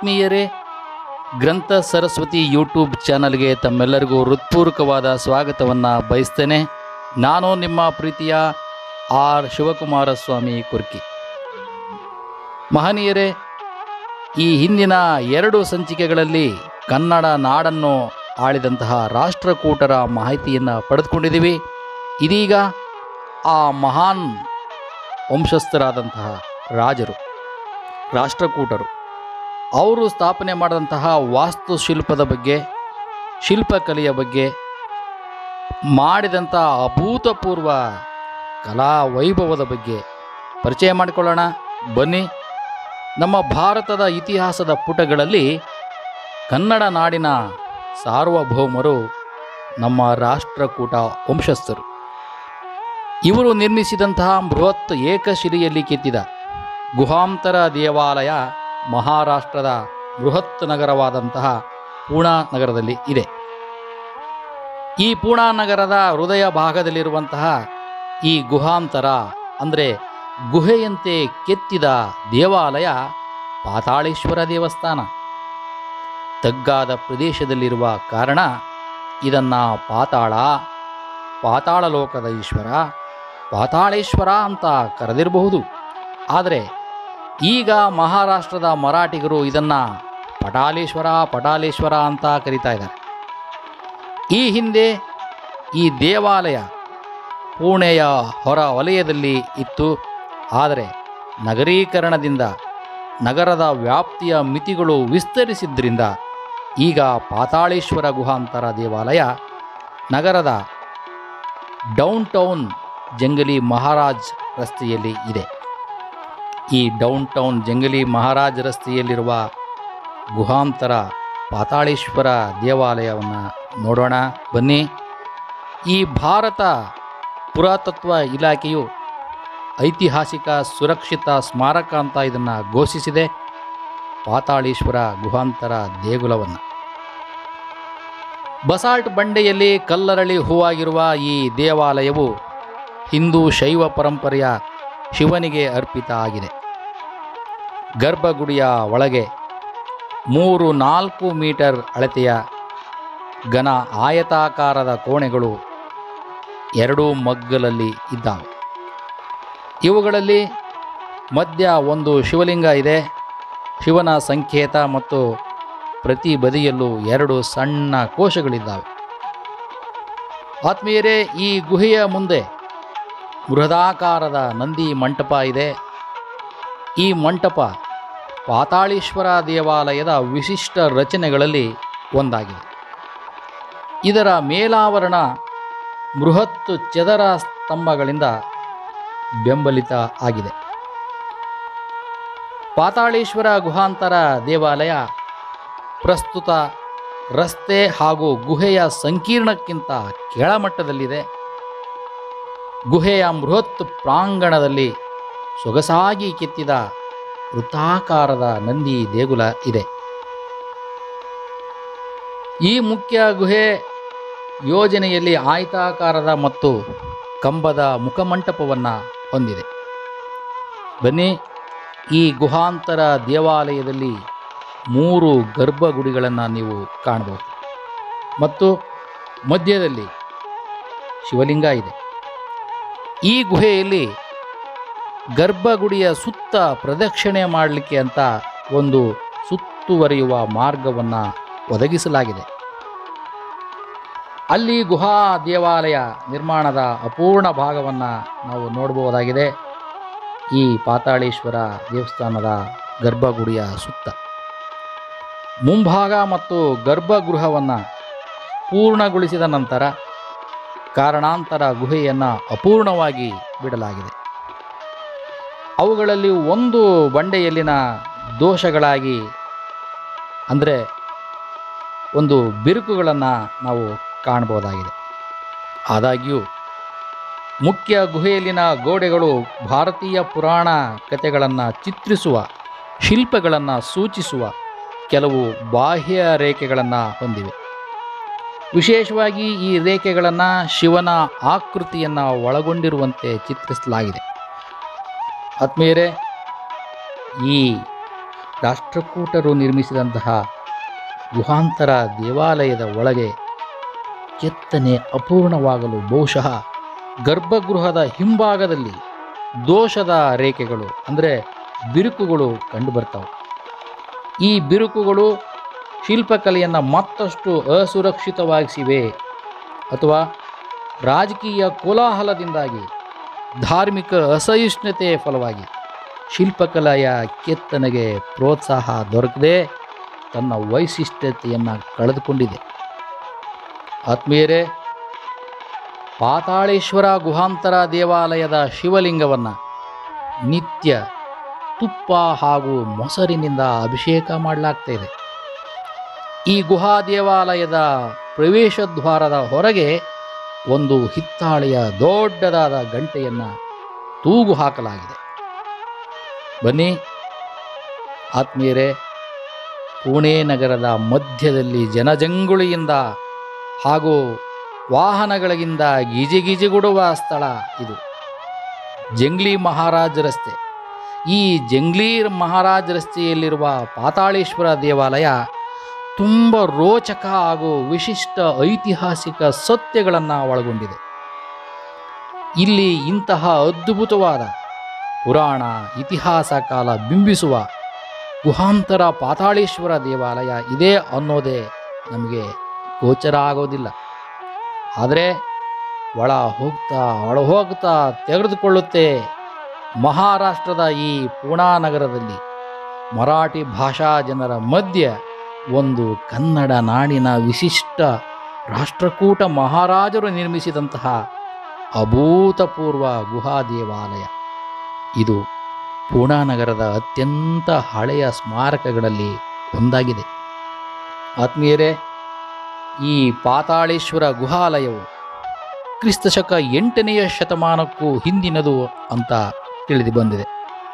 ಆತ್ಮೀಯರೇ ಗ್ರಂಥ ಸರಸ್ವತಿ ಯೂಟ್ಯೂಬ್ ಚಾನಲ್ಗೆ ತಮ್ಮೆಲ್ಲರಿಗೂ ಹೃತ್ಪೂರ್ವಕವಾದ ಸ್ವಾಗತವನ್ನು ಬಯಸ್ತೇನೆ ನಾನು ನಿಮ್ಮ ಪ್ರೀತಿಯ ಆರ್ ಶಿವಕುಮಾರ ಸ್ವಾಮಿ ಕುರ್ಕಿ ಮಹನೀಯರೇ ಈ ಹಿಂದಿನ ಎರಡು ಸಂಚಿಕೆಗಳಲ್ಲಿ ಕನ್ನಡ ನಾಡನ್ನು ಆಳಿದಂತಹ ರಾಷ್ಟ್ರಕೂಟರ ಮಾಹಿತಿಯನ್ನು ಪಡೆದುಕೊಂಡಿದ್ದೀವಿ ಇದೀಗ ಆ ಮಹಾನ್ ವಂಶಸ್ಥರಾದಂತಹ ರಾಜರು ರಾಷ್ಟ್ರಕೂಟರು ಅವರು ಸ್ಥಾಪನೆ ಮಾಡಿದಂತಹ ವಾಸ್ತುಶಿಲ್ಪದ ಬಗ್ಗೆ ಶಿಲ್ಪಕಲೆಯ ಬಗ್ಗೆ ಮಾಡಿದಂಥ ಅಭೂತಪೂರ್ವ ಕಲಾ ವೈಭವದ ಬಗ್ಗೆ ಪರಿಚಯ ಮಾಡಿಕೊಳ್ಳೋಣ ಬನ್ನಿ ನಮ್ಮ ಭಾರತದ ಇತಿಹಾಸದ ಪುಟಗಳಲ್ಲಿ ಕನ್ನಡ ನಾಡಿನ ಸಾರ್ವಭೌಮರು ನಮ್ಮ ರಾಷ್ಟ್ರಕೂಟ ವಂಶಸ್ಥರು ಇವರು ನಿರ್ಮಿಸಿದಂತಹ ಬೃಹತ್ ಏಕಶಿಲೆಯಲ್ಲಿ ಕೆತ್ತಿದ ಗುಹಾಂತರ ದೇವಾಲಯ ಮಹಾರಾಷ್ಟ್ರದ ಬೃಹತ್ ನಗರವಾದಂತಹ ಪೂಣಾ ನಗರದಲ್ಲಿ ಇದೆ ಈ ಪೂಣಾ ನಗರದ ಹೃದಯ ಭಾಗದಲ್ಲಿರುವಂತಹ ಈ ಗುಹಾಂತರ ಅಂದರೆ ಗುಹೆಯಂತೆ ಕೆತ್ತಿದ ದೇವಾಲಯ ಪಾತಾಳೇಶ್ವರ ದೇವಸ್ಥಾನ ತಗ್ಗಾದ ಪ್ರದೇಶದಲ್ಲಿರುವ ಕಾರಣ ಇದನ್ನು ಪಾತಾಳ ಪಾತಾಳ ಲೋಕದ ಈಶ್ವರ ಪಾತಾಳೇಶ್ವರ ಅಂತ ಕರೆದಿರಬಹುದು ಆದರೆ ಈಗ ಮಹಾರಾಷ್ಟ್ರದ ಮರಾಠಿಗರು ಇದನ್ನು ಪಟಾಲೇಶ್ವರ ಪಟಾಲೇಶ್ವರ ಅಂತ ಕರೀತಾ ಇದ್ದಾರೆ ಈ ಹಿಂದೆ ಈ ದೇವಾಲಯ ಪುಣೆಯ ಹೊರ ವಲಯದಲ್ಲಿ ಇತ್ತು ಆದರೆ ನಗರೀಕರಣದಿಂದ ನಗರದ ವ್ಯಾಪ್ತಿಯ ಮಿತಿಗಳು ವಿಸ್ತರಿಸಿದ್ದರಿಂದ ಈಗ ಪಾತಾಳೇಶ್ವರ ಗುಹಾಂತರ ದೇವಾಲಯ ನಗರದ ಡೌನ್ ಟೌನ್ ಜಂಗಲಿ ಮಹಾರಾಜ್ ರಸ್ತೆಯಲ್ಲಿ ಇದೆ ಈ ಡೌನ್ ಟೌನ್ ಜಂಗಲಿ ಮಹಾರಾಜ್ ರಸ್ತೆಯಲ್ಲಿರುವ ಗುಹಾಂತರ ಪಾತಾಳೇಶ್ವರ ದೇವಾಲಯವನ್ನು ನೋಡೋಣ ಬನ್ನಿ ಈ ಭಾರತ ಪುರಾತತ್ವ ಇಲಾಖೆಯು ಐತಿಹಾಸಿಕ ಸುರಕ್ಷಿತ ಸ್ಮಾರಕ ಅಂತ ಇದನ್ನು ಘೋಷಿಸಿದೆ ಪಾತಾಳೇಶ್ವರ ಗುಹಾಂತರ ದೇಗುಲವನ್ನು ಬಸಾಲ್ಟ್ ಬಂಡೆಯಲ್ಲಿ ಕಲ್ಲರಳಿ ಹೂವಾಗಿರುವ ಈ ದೇವಾಲಯವು ಹಿಂದೂ ಶೈವ ಪರಂಪರೆಯ ಶಿವನಿಗೆ ಅರ್ಪಿತ ಆಗಿದೆ ಗರ್ಭಗುಡಿಯ ಒಳಗೆ ಮೂರು ನಾಲ್ಕು ಮೀಟರ್ ಅಳತೆಯ ಘನ ಆಯತಾಕಾರದ ಕೋಣೆಗಳು ಎರಡೂ ಮಗ್ಗಲಲ್ಲಿ ಇದ್ದಾವೆ ಇವುಗಳಲ್ಲಿ ಮಧ್ಯ ಒಂದು ಶಿವಲಿಂಗ ಇದೆ ಶಿವನ ಸಂಕೇತ ಮತ್ತು ಪ್ರತಿ ಬದಿಯಲ್ಲೂ ಎರಡು ಸಣ್ಣ ಕೋಶಗಳಿದ್ದಾವೆ ಆತ್ಮೀಯರೇ ಈ ಗುಹೆಯ ಮುಂದೆ ಬೃಹದಾಕಾರದ ನಂದಿ ಮಂಟಪ ಇದೆ ಈ ಮಂಟಪ ಪಾತಾಳೇಶ್ವರ ದೇವಾಲಯದ ವಿಶಿಷ್ಟ ರಚನೆಗಳಲ್ಲಿ ಒಂದಾಗಿದೆ ಇದರ ಮೇಲಾವರಣ ಬೃಹತ್ ಚದರ ಸ್ತಂಭಗಳಿಂದ ಬೆಂಬಲಿತ ಆಗಿದೆ ಪಾತಾಳೇಶ್ವರ ಗುಹಾಂತರ ದೇವಾಲಯ ಪ್ರಸ್ತುತ ರಸ್ತೆ ಹಾಗೂ ಗುಹೆಯ ಸಂಕೀರ್ಣಕ್ಕಿಂತ ಕೆಳಮಟ್ಟದಲ್ಲಿದೆ ಗುಹೆಯ ಬೃಹತ್ ಪ್ರಾಂಗಣದಲ್ಲಿ ಸೊಗಸಾಗಿ ಕೆತ್ತಿದ ವೃತ್ತಾಕಾರದ ನಂದಿ ದೇಗುಲ ಇದೆ ಈ ಮುಖ್ಯ ಗುಹೆ ಯೋಜನೆಯಲ್ಲಿ ಆಯತಾಕಾರದ ಮತ್ತು ಕಂಬದ ಮುಖಮಂಟಪವನ್ನು ಹೊಂದಿದೆ ಬನ್ನಿ ಈ ಗುಹಾಂತರ ದೇವಾಲಯದಲ್ಲಿ ಮೂರು ಗರ್ಭಗುಡಿಗಳನ್ನು ನೀವು ಕಾಣಬಹುದು ಮತ್ತು ಮಧ್ಯದಲ್ಲಿ ಶಿವಲಿಂಗ ಇದೆ ಈ ಗುಹೆಯಲ್ಲಿ ಗರ್ಭಗುಡಿಯ ಸುತ್ತ ಪ್ರದಕ್ಷಿಣೆ ಮಾಡಲಿಕ್ಕೆ ಅಂತ ಒಂದು ಸುತ್ತುವರಿಯುವ ಮಾರ್ಗವನ್ನು ಒದಗಿಸಲಾಗಿದೆ ಅಲ್ಲಿ ಗುಹಾ ದೇವಾಲಯ ನಿರ್ಮಾಣದ ಅಪೂರ್ಣ ಭಾಗವನ್ನು ನಾವು ನೋಡಬಹುದಾಗಿದೆ ಈ ಪಾತಾಳೇಶ್ವರ ದೇವಸ್ಥಾನದ ಗರ್ಭಗುಡಿಯ ಸುತ್ತ ಮುಂಭಾಗ ಮತ್ತು ಗರ್ಭಗೃಹವನ್ನು ಪೂರ್ಣಗೊಳಿಸಿದ ನಂತರ ಕಾರಣಾಂತರ ಗುಹೆಯನ್ನು ಅಪೂರ್ಣವಾಗಿ ಬಿಡಲಾಗಿದೆ ಅವುಗಳಲ್ಲಿ ಒಂದು ಬಂಡೆಯಲ್ಲಿನ ದೋಷಗಳಾಗಿ ಅಂದರೆ ಒಂದು ಬಿರುಕುಗಳನ್ನು ನಾವು ಕಾಣಬಹುದಾಗಿದೆ ಆದಾಗ್ಯೂ ಮುಖ್ಯ ಗುಹೆಯಲ್ಲಿನ ಗೋಡೆಗಳು ಭಾರತೀಯ ಪುರಾಣ ಕಥೆಗಳನ್ನು ಚಿತ್ರಿಸುವ ಶಿಲ್ಪಗಳನ್ನು ಸೂಚಿಸುವ ಕೆಲವು ಬಾಹ್ಯ ರೇಖೆಗಳನ್ನು ಹೊಂದಿವೆ ವಿಶೇಷವಾಗಿ ಈ ರೇಖೆಗಳನ್ನು ಶಿವನ ಆಕೃತಿಯನ್ನು ಒಳಗೊಂಡಿರುವಂತೆ ಚಿತ್ರಿಸಲಾಗಿದೆ ಆತ್ಮೀಯರೇ ಈ ರಾಷ್ಟ್ರಕೂಟರು ನಿರ್ಮಿಸಿದಂತಹ ಗುಹಾಂತರ ದೇವಾಲಯದ ಒಳಗೆ ಕೆತ್ತನೆ ಅಪೂರ್ಣವಾಗಲು ಬಹುಶಃ ಗರ್ಭಗೃಹದ ಹಿಂಭಾಗದಲ್ಲಿ ದೋಷದ ರೇಖೆಗಳು ಅಂದರೆ ಬಿರುಕುಗಳು ಕಂಡುಬರ್ತವೆ ಈ ಬಿರುಕುಗಳು ಶಿಲ್ಪಕಲೆಯನ್ನು ಮತ್ತಷ್ಟು ಅಸುರಕ್ಷಿತವಾಗಿಸಿವೆ ಅಥವಾ ರಾಜಕೀಯ ಕೋಲಾಹಲದಿಂದಾಗಿ ಧಾರ್ಮಿಕ ಅಸಹಿಷ್ಣುತೆಯ ಫಲವಾಗಿ ಶಿಲ್ಪಕಲೆಯ ಕೆತ್ತನೆಗೆ ಪ್ರೋತ್ಸಾಹ ದೊರಕದೆ ತನ್ನ ವೈಶಿಷ್ಟ್ಯತೆಯನ್ನು ಕಳೆದುಕೊಂಡಿದೆ ಆತ್ಮೀಯರೇ ಪಾತಾಳೇಶ್ವರ ಗುಹಾಂತರ ದೇವಾಲಯದ ಶಿವಲಿಂಗವನ್ನು ನಿತ್ಯ ತುಪ್ಪ ಹಾಗೂ ಮೊಸರಿನಿಂದ ಅಭಿಷೇಕ ಮಾಡಲಾಗ್ತಾ ಇದೆ ಈ ಗುಹಾ ದೇವಾಲಯದ ಪ್ರವೇಶ ದ್ವಾರದ ಹೊರಗೆ ಒಂದು ಹಿತ್ತಾಳೆಯ ದೊಡ್ಡದಾದ ಗಂಟೆಯನ್ನು ತೂಗು ಹಾಕಲಾಗಿದೆ ಬನ್ನಿ ಆತ್ಮೀಯರೇ ಪುಣೆ ನಗರದ ಮಧ್ಯದಲ್ಲಿ ಜನಜಂಗುಳಿಯಿಂದ ಹಾಗೂ ವಾಹನಗಳಿಂದ ಗಿಜಿಗಿಜಿಗುಡುವ ಸ್ಥಳ ಇದು ಜಂಗ್ಲಿ ಮಹಾರಾಜ್ ರಸ್ತೆ ಈ ಜಂಗ್ಲಿ ಮಹಾರಾಜ್ ರಸ್ತೆಯಲ್ಲಿರುವ ಪಾತಾಳೇಶ್ವರ ದೇವಾಲಯ ತುಂಬ ರೋಚಕ ಹಾಗೂ ವಿಶಿಷ್ಟ ಐತಿಹಾಸಿಕ ಸತ್ಯಗಳನ್ನು ಒಳಗೊಂಡಿದೆ ಇಲ್ಲಿ ಇಂತಹ ಅದ್ಭುತವಾದ ಪುರಾಣ ಇತಿಹಾಸ ಕಾಲ ಬಿಂಬಿಸುವ ಗುಹಾಂತರ ಪಾತಾಳೇಶ್ವರ ದೇವಾಲಯ ಇದೆ ಅನ್ನೋದೇ ನಮಗೆ ಗೋಚರ ಆಗೋದಿಲ್ಲ ಆದರೆ ಒಳ ಹೋಗ್ತಾ ಒಳ ಹೋಗ್ತಾ ತೆಗೆದುಕೊಳ್ಳುತ್ತೆ ಮಹಾರಾಷ್ಟ್ರದ ಈ ಪೂಣಾ ನಗರದಲ್ಲಿ ಮರಾಠಿ ಭಾಷಾ ಜನರ ಮಧ್ಯೆ ಒಂದು ಕನ್ನಡ ನಾಡಿನ ವಿಶಿಷ್ಟ ರಾಷ್ಟ್ರಕೂಟ ಮಹಾರಾಜರು ನಿರ್ಮಿಸಿದಂತಹ ಅಭೂತಪೂರ್ವ ಗುಹಾ ದೇವಾಲಯ ಇದು ಪೂಣಾ ನಗರದ ಅತ್ಯಂತ ಹಳೆಯ ಸ್ಮಾರಕಗಳಲ್ಲಿ ಒಂದಾಗಿದೆ ಆತ್ಮೀಯರೇ ಈ ಪಾತಾಳೇಶ್ವರ ಗುಹಾಲಯವು ಕ್ರಿಸ್ತಶಕ ಎಂಟನೆಯ ಶತಮಾನಕ್ಕೂ ಹಿಂದಿನದು ಅಂತ ತಿಳಿದು ಬಂದಿದೆ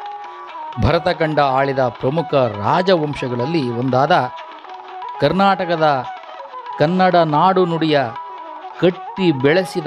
ಭರತಖಂಡ ಆಳಿದ ಪ್ರಮುಖ ರಾಜವಂಶಗಳಲ್ಲಿ ಒಂದಾದ ಕರ್ನಾಟಕದ ಕನ್ನಡ ನಾಡು ನುಡಿಯ ಕಟ್ಟಿ ಬೆಳೆಸಿದ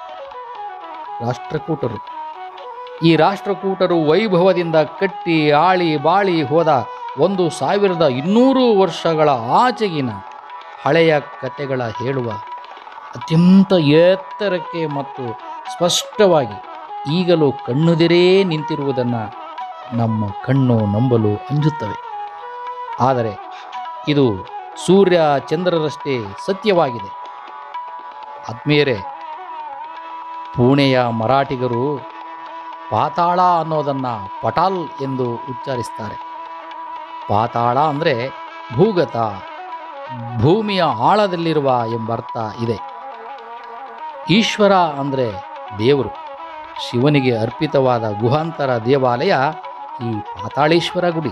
ರಾಷ್ಟ್ರಕೂಟರು ಈ ರಾಷ್ಟ್ರಕೂಟರು ವೈಭವದಿಂದ ಕಟ್ಟಿ ಆಳಿ ಬಾಳಿ ಹೋದ ಒಂದು ಸಾವಿರದ ಇನ್ನೂರು ವರ್ಷಗಳ ಆಚೆಗಿನ ಹಳೆಯ ಕಥೆಗಳ ಹೇಳುವ ಅತ್ಯಂತ ಎತ್ತರಕ್ಕೆ ಮತ್ತು ಸ್ಪಷ್ಟವಾಗಿ ಈಗಲೂ ಕಣ್ಣುದಿರೇ ನಿಂತಿರುವುದನ್ನು ನಮ್ಮ ಕಣ್ಣು ನಂಬಲು ಅಂಜುತ್ತವೆ ಆದರೆ ಇದು ಸೂರ್ಯ ಚಂದ್ರರಷ್ಟೇ ಸತ್ಯವಾಗಿದೆ ಆತ್ಮೀಯರೇ ಪುಣೆಯ ಮರಾಠಿಗರು ಪಾತಾಳ ಅನ್ನೋದನ್ನು ಪಟಾಲ್ ಎಂದು ಉಚ್ಚರಿಸ್ತಾರೆ ಪಾತಾಳ ಅಂದರೆ ಭೂಗತ ಭೂಮಿಯ ಆಳದಲ್ಲಿರುವ ಎಂಬರ್ಥ ಇದೆ ಈಶ್ವರ ಅಂದರೆ ದೇವರು ಶಿವನಿಗೆ ಅರ್ಪಿತವಾದ ಗುಹಾಂತರ ದೇವಾಲಯ ಈ ಪಾತಾಳೇಶ್ವರ ಗುಡಿ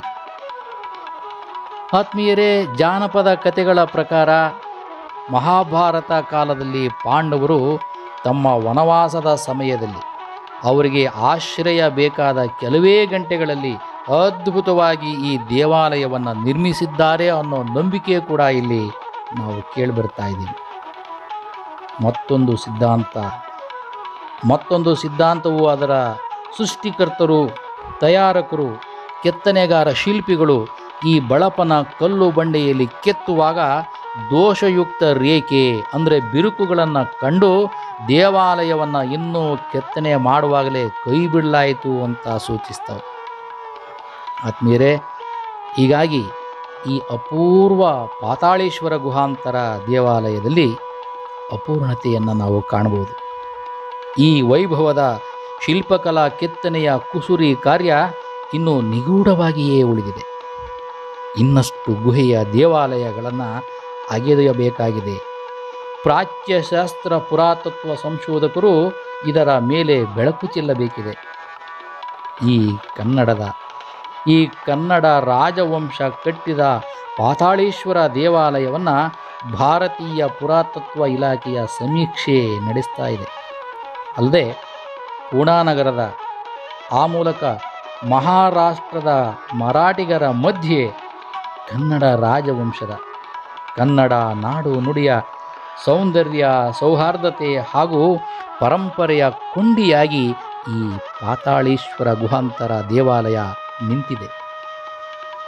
ಆತ್ಮೀಯರೇ ಜಾನಪದ ಕಥೆಗಳ ಪ್ರಕಾರ ಮಹಾಭಾರತ ಕಾಲದಲ್ಲಿ ಪಾಂಡವರು ತಮ್ಮ ವನವಾಸದ ಸಮಯದಲ್ಲಿ ಅವರಿಗೆ ಆಶ್ರಯ ಬೇಕಾದ ಕೆಲವೇ ಗಂಟೆಗಳಲ್ಲಿ ಅದ್ಭುತವಾಗಿ ಈ ದೇವಾಲಯವನ್ನು ನಿರ್ಮಿಸಿದ್ದಾರೆ ಅನ್ನೋ ನಂಬಿಕೆ ಕೂಡ ಇಲ್ಲಿ ನಾವು ಕೇಳಿಬರ್ತಾ ಇದ್ದೀವಿ ಮತ್ತೊಂದು ಸಿದ್ಧಾಂತ ಮತ್ತೊಂದು ಸಿದ್ಧಾಂತವು ಅದರ ಸೃಷ್ಟಿಕರ್ತರು ತಯಾರಕರು ಕೆತ್ತನೆಗಾರ ಶಿಲ್ಪಿಗಳು ಈ ಬಳಪನ ಕಲ್ಲು ಬಂಡೆಯಲ್ಲಿ ಕೆತ್ತುವಾಗ ದೋಷಯುಕ್ತ ರೇಖೆ ಅಂದರೆ ಬಿರುಕುಗಳನ್ನು ಕಂಡು ದೇವಾಲಯವನ್ನು ಇನ್ನೂ ಕೆತ್ತನೆ ಮಾಡುವಾಗಲೇ ಕೈ ಬಿಡಲಾಯಿತು ಅಂತ ಸೂಚಿಸ್ತವೆ ಆತ್ಮೀಯರೇ ಹೀಗಾಗಿ ಈ ಅಪೂರ್ವ ಪಾತಾಳೇಶ್ವರ ಗುಹಾಂತರ ದೇವಾಲಯದಲ್ಲಿ ಅಪೂರ್ಣತೆಯನ್ನು ನಾವು ಕಾಣಬಹುದು ಈ ವೈಭವದ ಶಿಲ್ಪಕಲಾ ಕೆತ್ತನೆಯ ಕುಸುರಿ ಕಾರ್ಯ ಇನ್ನೂ ನಿಗೂಢವಾಗಿಯೇ ಉಳಿದಿದೆ ಇನ್ನಷ್ಟು ಗುಹೆಯ ದೇವಾಲಯಗಳನ್ನು ಅಗೆದೊಯ್ಯಬೇಕಾಗಿದೆ ಪ್ರಾಚ್ಯಶಾಸ್ತ್ರ ಪುರಾತತ್ವ ಸಂಶೋಧಕರು ಇದರ ಮೇಲೆ ಬೆಳಕು ಚೆಲ್ಲಬೇಕಿದೆ ಈ ಕನ್ನಡದ ಈ ಕನ್ನಡ ರಾಜವಂಶ ಕಟ್ಟಿದ ಪಾತಾಳೇಶ್ವರ ದೇವಾಲಯವನ್ನು ಭಾರತೀಯ ಪುರಾತತ್ವ ಇಲಾಖೆಯ ಸಮೀಕ್ಷೆ ನಡೆಸ್ತಾ ಇದೆ ಅಲ್ಲದೆ ಪೂಣಾ ನಗರದ ಆ ಮೂಲಕ ಮಹಾರಾಷ್ಟ್ರದ ಮರಾಠಿಗರ ಮಧ್ಯೆ ಕನ್ನಡ ರಾಜವಂಶದ ಕನ್ನಡ ನಾಡು ನುಡಿಯ ಸೌಂದರ್ಯ ಸೌಹಾರ್ದತೆ ಹಾಗೂ ಪರಂಪರೆಯ ಕೊಂಡಿಯಾಗಿ ಈ ಪಾತಾಳೇಶ್ವರ ಗುಹಾಂತರ ದೇವಾಲಯ ನಿಂತಿದೆ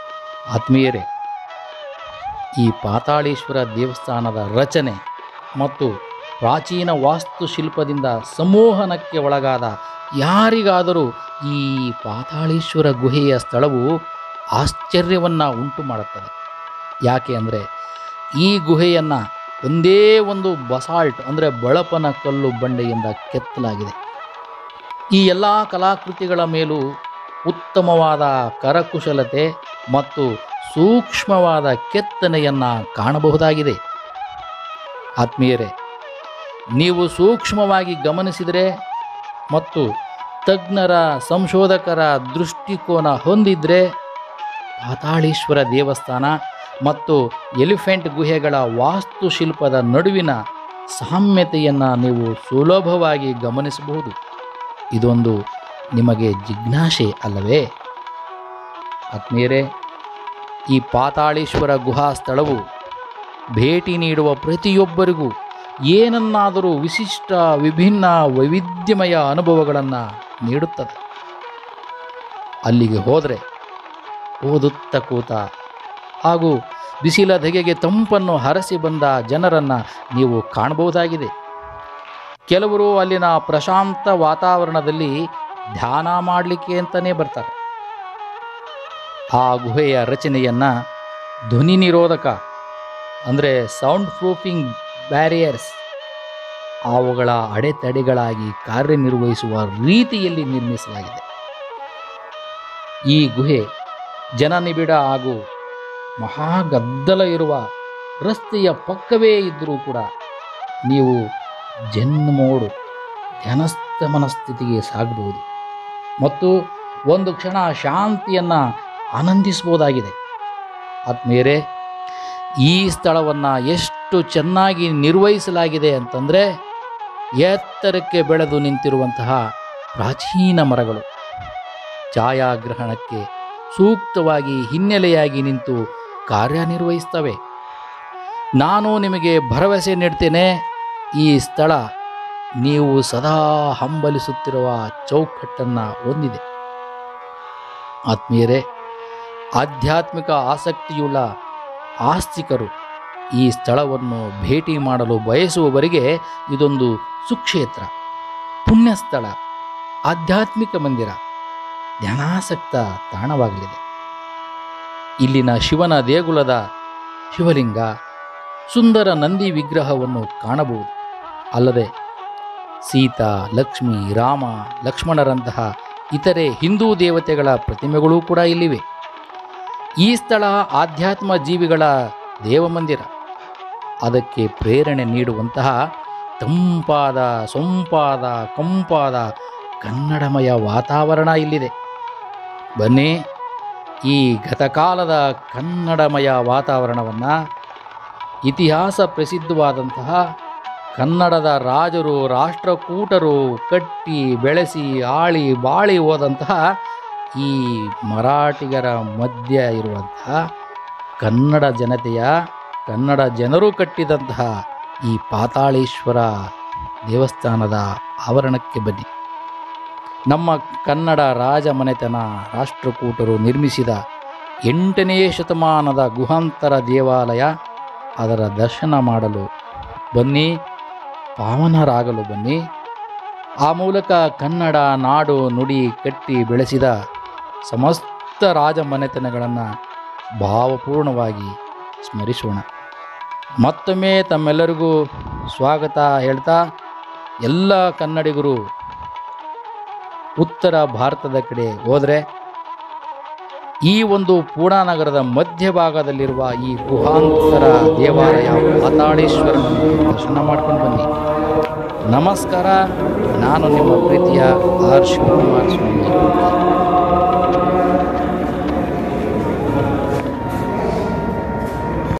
ಆತ್ಮೀಯರೇ ಈ ಪಾತಾಳೇಶ್ವರ ದೇವಸ್ಥಾನದ ರಚನೆ ಮತ್ತು ಪ್ರಾಚೀನ ವಾಸ್ತುಶಿಲ್ಪದಿಂದ ಸಮೋಹನಕ್ಕೆ ಒಳಗಾದ ಯಾರಿಗಾದರೂ ಈ ಪಾತಾಳೇಶ್ವರ ಗುಹೆಯ ಸ್ಥಳವು ಆಶ್ಚರ್ಯವನ್ನು ಉಂಟು ಮಾಡುತ್ತದೆ ಯಾಕೆ ಅಂದರೆ ಈ ಗುಹೆಯನ್ನು ಒಂದೇ ಒಂದು ಬಸಾಲ್ಟ್ ಅಂದರೆ ಬಳಪನ ಕಲ್ಲು ಬಂಡೆಯಿಂದ ಕೆತ್ತಲಾಗಿದೆ ಈ ಎಲ್ಲ ಕಲಾಕೃತಿಗಳ ಮೇಲೂ ಉತ್ತಮವಾದ ಕರಕುಶಲತೆ ಮತ್ತು ಸೂಕ್ಷ್ಮವಾದ ಕೆತ್ತನೆಯನ್ನು ಕಾಣಬಹುದಾಗಿದೆ ಆತ್ಮೀಯರೇ ನೀವು ಸೂಕ್ಷ್ಮವಾಗಿ ಗಮನಿಸಿದರೆ ಮತ್ತು ತಜ್ಞರ ಸಂಶೋಧಕರ ದೃಷ್ಟಿಕೋನ ಹೊಂದಿದ್ರೆ ಪಾತಾಳೇಶ್ವರ ದೇವಸ್ಥಾನ ಮತ್ತು ಎಲಿಫೆಂಟ್ ಗುಹೆಗಳ ವಾಸ್ತುಶಿಲ್ಪದ ನಡುವಿನ ಸಾಮ್ಯತೆಯನ್ನು ನೀವು ಸುಲಭವಾಗಿ ಗಮನಿಸಬಹುದು ಇದೊಂದು ನಿಮಗೆ ಜಿಜ್ಞಾಸೆ ಅಲ್ಲವೇ ಆತ್ಮೀಯರೇ ಈ ಪಾತಾಳೇಶ್ವರ ಗುಹಾ ಸ್ಥಳವು ಭೇಟಿ ನೀಡುವ ಪ್ರತಿಯೊಬ್ಬರಿಗೂ ಏನನ್ನಾದರೂ ವಿಶಿಷ್ಟ ವಿಭಿನ್ನ ವೈವಿಧ್ಯಮಯ ಅನುಭವಗಳನ್ನು ನೀಡುತ್ತದೆ ಅಲ್ಲಿಗೆ ಹೋದರೆ ಓದುತ್ತ ಕೂತ ಹಾಗೂ ಬಿಸಿಲ ಧಗೆಗೆ ತಂಪನ್ನು ಹರಸಿ ಬಂದ ಜನರನ್ನು ನೀವು ಕಾಣಬಹುದಾಗಿದೆ ಕೆಲವರು ಅಲ್ಲಿನ ಪ್ರಶಾಂತ ವಾತಾವರಣದಲ್ಲಿ ಧ್ಯಾನ ಮಾಡಲಿಕ್ಕೆ ಅಂತಲೇ ಬರ್ತಾರೆ ಆ ಗುಹೆಯ ರಚನೆಯನ್ನು ಧ್ವನಿ ನಿರೋಧಕ ಅಂದರೆ ಸೌಂಡ್ ಪ್ರೂಫಿಂಗ್ ಬ್ಯಾರಿಯರ್ಸ್ ಅವುಗಳ ಅಡೆತಡೆಗಳಾಗಿ ಕಾರ್ಯನಿರ್ವಹಿಸುವ ರೀತಿಯಲ್ಲಿ ನಿರ್ಮಿಸಲಾಗಿದೆ ಈ ಗುಹೆ ಜನನಿಬಿಡ ಹಾಗೂ ಮಹಾಗದ್ದಲ ಇರುವ ರಸ್ತೆಯ ಪಕ್ಕವೇ ಇದ್ದರೂ ಕೂಡ ನೀವು ಜನ್ಮೋಡು ಧ್ಯಾನಸ್ಥ ಮನಸ್ಥಿತಿಗೆ ಸಾಗಬಹುದು ಮತ್ತು ಒಂದು ಕ್ಷಣ ಶಾಂತಿಯನ್ನು ಆನಂದಿಸ್ಬೋದಾಗಿದೆ ಆತ್ಮೀಯರೇ ಈ ಸ್ಥಳವನ್ನು ಎಷ್ಟು ಚೆನ್ನಾಗಿ ನಿರ್ವಹಿಸಲಾಗಿದೆ ಅಂತಂದರೆ ಎತ್ತರಕ್ಕೆ ಬೆಳೆದು ನಿಂತಿರುವಂತಹ ಪ್ರಾಚೀನ ಮರಗಳು ಛಾಯಾಗ್ರಹಣಕ್ಕೆ ಸೂಕ್ತವಾಗಿ ಹಿನ್ನೆಲೆಯಾಗಿ ನಿಂತು ಕಾರ್ಯನಿರ್ವಹಿಸ್ತವೆ ನಾನು ನಿಮಗೆ ಭರವಸೆ ನೀಡ್ತೇನೆ ಈ ಸ್ಥಳ ನೀವು ಸದಾ ಹಂಬಲಿಸುತ್ತಿರುವ ಚೌಕಟ್ಟನ್ನು ಹೊಂದಿದೆ ಆತ್ಮೀಯರೇ ಆಧ್ಯಾತ್ಮಿಕ ಆಸಕ್ತಿಯುಳ್ಳ ಆಸ್ತಿಕರು ಈ ಸ್ಥಳವನ್ನು ಭೇಟಿ ಮಾಡಲು ಬಯಸುವವರಿಗೆ ಇದೊಂದು ಸುಕ್ಷೇತ್ರ ಪುಣ್ಯಸ್ಥಳ ಆಧ್ಯಾತ್ಮಿಕ ಮಂದಿರ ಧ್ಯಾನಾಸಕ್ತ ತಾಣವಾಗಲಿದೆ ಇಲ್ಲಿನ ಶಿವನ ದೇಗುಲದ ಶಿವಲಿಂಗ ಸುಂದರ ನಂದಿ ವಿಗ್ರಹವನ್ನು ಕಾಣಬಹುದು ಅಲ್ಲದೆ ಸೀತಾ ಲಕ್ಷ್ಮಿ ರಾಮ ಲಕ್ಷ್ಮಣರಂತಹ ಇತರೆ ಹಿಂದೂ ದೇವತೆಗಳ ಪ್ರತಿಮೆಗಳೂ ಕೂಡ ಇಲ್ಲಿವೆ ಈ ಸ್ಥಳ ಆಧ್ಯಾತ್ಮ ಜೀವಿಗಳ ದೇವಮಂದಿರ ಅದಕ್ಕೆ ಪ್ರೇರಣೆ ನೀಡುವಂತಹ ತಂಪಾದ ಸೊಂಪಾದ ಕಂಪಾದ ಕನ್ನಡಮಯ ವಾತಾವರಣ ಇಲ್ಲಿದೆ ಬನ್ನಿ ಈ ಗತಕಾಲದ ಕನ್ನಡಮಯ ವಾತಾವರಣವನ್ನು ಇತಿಹಾಸ ಪ್ರಸಿದ್ಧವಾದಂತಹ ಕನ್ನಡದ ರಾಜರು ರಾಷ್ಟ್ರಕೂಟರು ಕಟ್ಟಿ ಬೆಳೆಸಿ ಆಳಿ ಬಾಳಿ ಹೋದಂತಹ ಈ ಮರಾಠಿಗರ ಮಧ್ಯ ಇರುವಂತಹ ಕನ್ನಡ ಜನತೆಯ ಕನ್ನಡ ಜನರು ಕಟ್ಟಿದಂತಹ ಈ ಪಾತಾಳೇಶ್ವರ ದೇವಸ್ಥಾನದ ಆವರಣಕ್ಕೆ ಬನ್ನಿ ನಮ್ಮ ಕನ್ನಡ ರಾಜಮನೆತನ ರಾಷ್ಟ್ರಕೂಟರು ನಿರ್ಮಿಸಿದ ಎಂಟನೇ ಶತಮಾನದ ಗುಹಾಂತರ ದೇವಾಲಯ ಅದರ ದರ್ಶನ ಮಾಡಲು ಬನ್ನಿ ಪಾವನರಾಗಲು ಬನ್ನಿ ಆ ಮೂಲಕ ಕನ್ನಡ ನಾಡು ನುಡಿ ಕಟ್ಟಿ ಬೆಳೆಸಿದ ಸಮಸ್ತ ರಾಜಮನೆತನಗಳನ್ನು ಭಾವಪೂರ್ಣವಾಗಿ ಸ್ಮರಿಸೋಣ ಮತ್ತೊಮ್ಮೆ ತಮ್ಮೆಲ್ಲರಿಗೂ ಸ್ವಾಗತ ಹೇಳ್ತಾ ಎಲ್ಲ ಕನ್ನಡಿಗರು ಉತ್ತರ ಭಾರತದ ಕಡೆ ಹೋದರೆ ಈ ಒಂದು ಪೂರ್ಣನಗರದ ಮಧ್ಯಭಾಗದಲ್ಲಿರುವ ಈ ಗುಹಾಂತರ ದೇವಾಲಯ ಪಾತಾಳೇಶ್ವರನನ್ನು ದರ್ಶನ ಮಾಡ್ಕೊಂಡು ಬನ್ನಿ ನಮಸ್ಕಾರ ನಾನು ನಿಮ್ಮ ಪ್ರೀತಿಯ ಆರ್ ಶಿವಕುಮಾರ್ ಸ್ವಾಮಿ